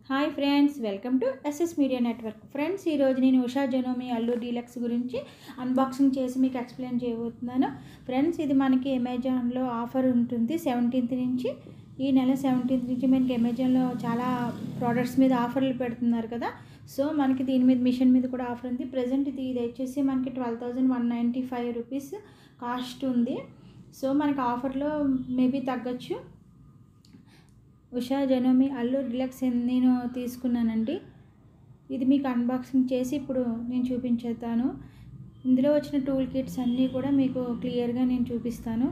hi friends welcome to SS media network friends ఈరోజు నేను Usha Janome allure deluxe గురించి unboxing చేసి మీకు ఎక్స్ప్లెయిన్ చేయబోతున్నాను ఫ్రెండ్స్ ఇది మనకి అమెజాన్లో ఆఫర్ ఉంటుంది సెవెంటీన్త్ నుంచి ఈ నెల సెవెంటీన్త్ నుంచి మనకి అమెజాన్లో చాలా ప్రోడక్ట్స్ మీద ఆఫర్లు పెడుతున్నారు కదా సో మనకి దీని మీద మిషన్ మీద కూడా ఆఫర్ ఉంది ప్రజెంట్ ఇది ఇది వచ్చేసి మనకి twelve thousand one ninety five rupees cost ఉంది సో మనకి ఆఫర్లో మేబీ తగ్గచ్చు ఉషా జనోమి అల్లు రిలాక్స్ నేను తీసుకున్నానండి ఇది మీకు అన్బాక్సింగ్ చేసి ఇప్పుడు నేను చూపించేస్తాను ఇందులో వచ్చిన టూల్ కిట్స్ అన్నీ కూడా మీకు క్లియర్గా నేను చూపిస్తాను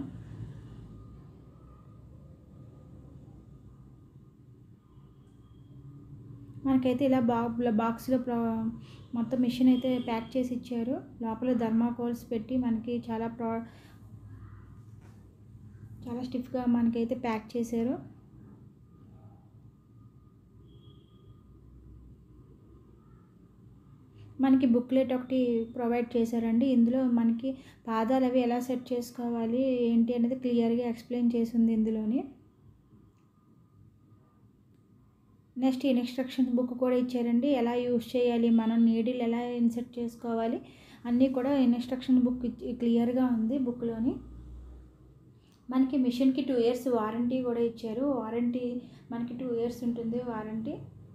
మనకైతే ఇలా బా బాక్స్లో మొత్తం మిషన్ అయితే ప్యాక్ చేసి ఇచ్చారు లోపల ధర్మాకోల్స్ పెట్టి మనకి చాలా ప్రా చాలా స్టిఫ్గా మనకైతే ప్యాక్ చేశారు మనకి బుక్లెట్ ఒకటి ప్రొవైడ్ చేశారండి ఇందులో మనకి పాదాలు అవి ఎలా సెట్ చేసుకోవాలి ఏంటి అనేది క్లియర్గా ఎక్స్ప్లెయిన్ చేసింది ఇందులోని నెక్స్ట్ ఇన్స్ట్రక్షన్ బుక్ కూడా ఇచ్చారండి ఎలా యూస్ చేయాలి మనం నీడిల్ ఎలా ఇన్సర్ట్ చేసుకోవాలి అన్నీ కూడా ఇన్స్ట్రక్షన్ బుక్ క్లియర్గా ఉంది బుక్లోని మనకి మిషన్కి టూ ఇయర్స్ వారంటీ కూడా ఇచ్చారు వారంటీ మనకి టూ ఇయర్స్ ఉంటుంది వారంటీ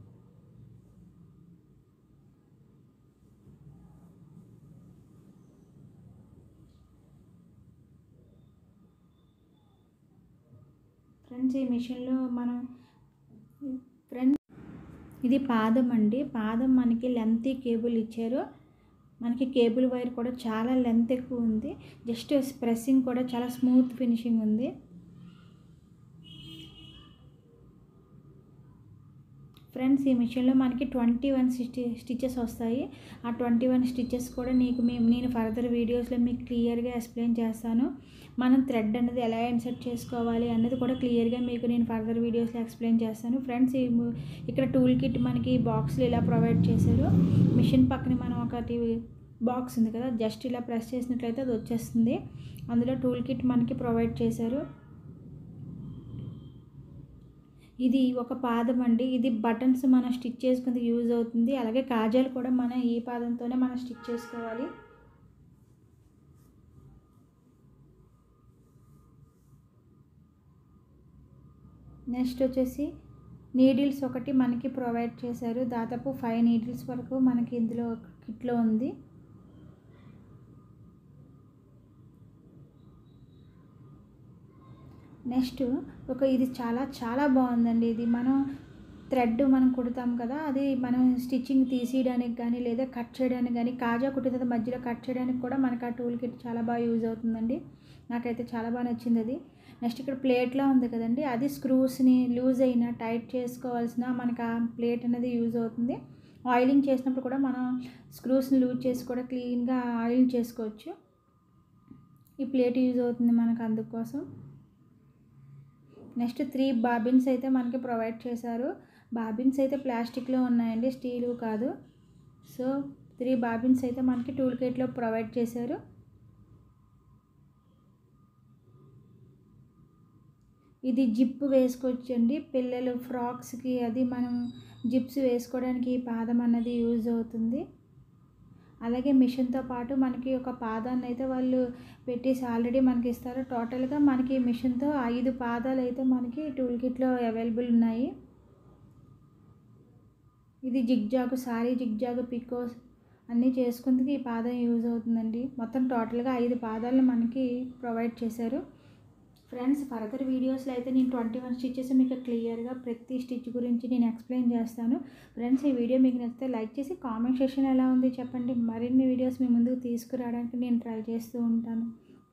ఫ్రెండ్స్ ఈ మిషన్లో మనం ఫ్రెండ్ ఇది పాదం అండి పాదం మనకి లెంత్ కేబుల్ ఇచ్చారు మనకి కేబుల్ వైర్ కూడా చాలా లెంత్ ఎక్కువ ఉంది జస్ట్ ప్రెస్సింగ్ కూడా చాలా స్మూత్ ఫినిషింగ్ ఉంది ఫ్రెండ్స్ ఈ మిషన్లో మనకి ట్వంటీ వన్ స్టిచ్ స్టిచెస్ వస్తాయి ఆ ట్వంటీ వన్ స్టిచెస్ కూడా నీకు మేము నేను ఫర్దర్ వీడియోస్లో మీకు క్లియర్గా ఎక్స్ప్లెయిన్ చేస్తాను మనం థ్రెడ్ అనేది ఎలా ఇన్సర్ట్ చేసుకోవాలి అన్నది కూడా క్లియర్గా మీకు నేను ఫర్దర్ వీడియోస్లో ఎక్స్ప్లెయిన్ చేస్తాను ఫ్రెండ్స్ ఈ ఇక్కడ టూల్ కిట్ మనకి బాక్స్లో ఇలా ప్రొవైడ్ చేశారు మిషన్ పక్కన మనం ఒకటి బాక్స్ ఉంది కదా జస్ట్ ఇలా ప్రెస్ చేసినట్లయితే అది వచ్చేస్తుంది అందులో టూల్ కిట్ మనకి ప్రొవైడ్ చేశారు ఇది ఒక పాదం అండి ఇది బటన్స్ మనం స్టిచ్ చేసుకుంది యూజ్ అవుతుంది అలాగే కాజాలు కూడా మనం ఈ పాదంతోనే మనం స్టిచ్ చేసుకోవాలి నెక్స్ట్ వచ్చేసి నీడిల్స్ ఒకటి మనకి ప్రొవైడ్ చేశారు దాదాపు ఫైవ్ నీడిల్స్ వరకు మనకి ఇందులో కిట్లో ఉంది నెక్స్ట్ ఒక ఇది చాలా చాలా బాగుందండి ఇది మనం థ్రెడ్ మనం కుడతాం కదా అది మనం స్టిచ్చింగ్ తీసేయడానికి కానీ లేదా కట్ చేయడానికి కానీ కాజా కుట్టిన మధ్యలో కట్ చేయడానికి కూడా మనకు ఆ టూల్ కిట్ చాలా బాగా యూజ్ అవుతుందండి నాకైతే చాలా బాగా నచ్చింది అది నెక్స్ట్ ఇక్కడ ప్లేట్లో ఉంది కదండి అది స్క్రూస్ని లూజ్ అయినా టైట్ చేసుకోవాల్సిన మనకు ఆ ప్లేట్ అనేది యూజ్ అవుతుంది ఆయిలింగ్ చేసినప్పుడు కూడా మనం స్క్రూస్ని లూజ్ చేసి కూడా క్లీన్గా ఆయిల్ చేసుకోవచ్చు ఈ ప్లేట్ యూజ్ అవుతుంది మనకు అందుకోసం నెక్స్ట్ త్రీ బాబిన్స్ అయితే మనకి ప్రొవైడ్ చేశారు బాబిన్స్ అయితే ప్లాస్టిక్లో ఉన్నాయండి స్టీలు కాదు సో త్రీ బాబిన్స్ అయితే మనకి టూల్ కిట్లో ప్రొవైడ్ చేశారు ఇది జిప్ వేసుకోవచ్చండి పిల్లలు ఫ్రాక్స్కి అది మనం జిప్స్ వేసుకోవడానికి ఈ పాదం అన్నది యూజ్ అవుతుంది అలాగే మిషన్తో పాటు మనకి ఒక పాదాన్ని అయితే వాళ్ళు పెట్టేసి ఆల్రెడీ మనకి ఇస్తారు టోటల్గా మనకి మిషన్తో ఐదు పాదాలు అయితే మనకి టూల్ కిట్లో అవైలబుల్ ఉన్నాయి ఇది జిగ్జాగ్ సారీ జిగ్జాగ్ పికోస్ అన్నీ చేసుకుందుకు ఈ పాదం యూజ్ అవుతుందండి మొత్తం టోటల్గా ఐదు పాదాలను మనకి ప్రొవైడ్ చేశారు ఫ్రెండ్స్ ఫర్దర్ వీడియోస్లో అయితే నేను ట్వంటీ వన్ స్టిచ్చెస్ మీకు క్లియర్గా ప్రతి స్టిచ్ గురించి నేను ఎక్స్ప్లెయిన్ చేస్తాను ఫ్రెండ్స్ ఈ వీడియో మీకు నచ్చితే లైక్ చేసి కామెంట్ సెక్షన్ ఎలా ఉంది చెప్పండి మరిన్ని వీడియోస్ మీ ముందుకు తీసుకురావడానికి నేను ట్రై చేస్తూ ఉంటాను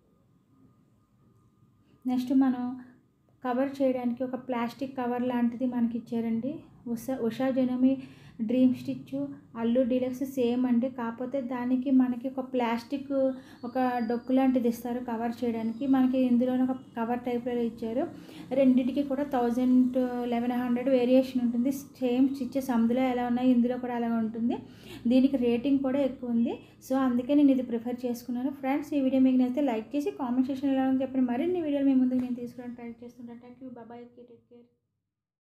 నెక్స్ట్ మనం కవర్ చేయడానికి ఒక ప్లాస్టిక్ కవర్ లాంటిది మనకి ఇచ్చారండి Usha Usha Janome dream stitch allure deluxe same అండి కాకపోతే దానికి మనకి ఒక ప్లాస్టిక్ ఒక డొక్కు లాంటిది ఇస్తారు కవర్ చేయడానికి మనకి ఇందులో ఒక కవర్ టైప్లో ఇచ్చారు రెండింటికి కూడా థౌజండ్ లెవెన్ హండ్రెడ్ వేరియేషన్ ఉంటుంది సేమ్ స్టిచ్చెస్ అందులో ఎలా ఉన్నాయి ఇందులో కూడా అలా ఉంటుంది దీనికి రేటింగ్ కూడా ఎక్కువ ఉంది సో అందుకే నేను ఇది ప్రిఫర్ చేసుకున్నాను ఫ్రెండ్స్ ఈ వీడియో మీకు నచ్చితే లైక్ చేసి కామెంట్ సెక్షన్ ఎలా ఉంది చెప్పండి మరిన్ని వీడియోలు మీ ముందుకు నేను తీసుకురావడానికి ట్రై చేస్తుంటాను థ్యాంక్ యూ బాబాయ్ టేక్ కేర్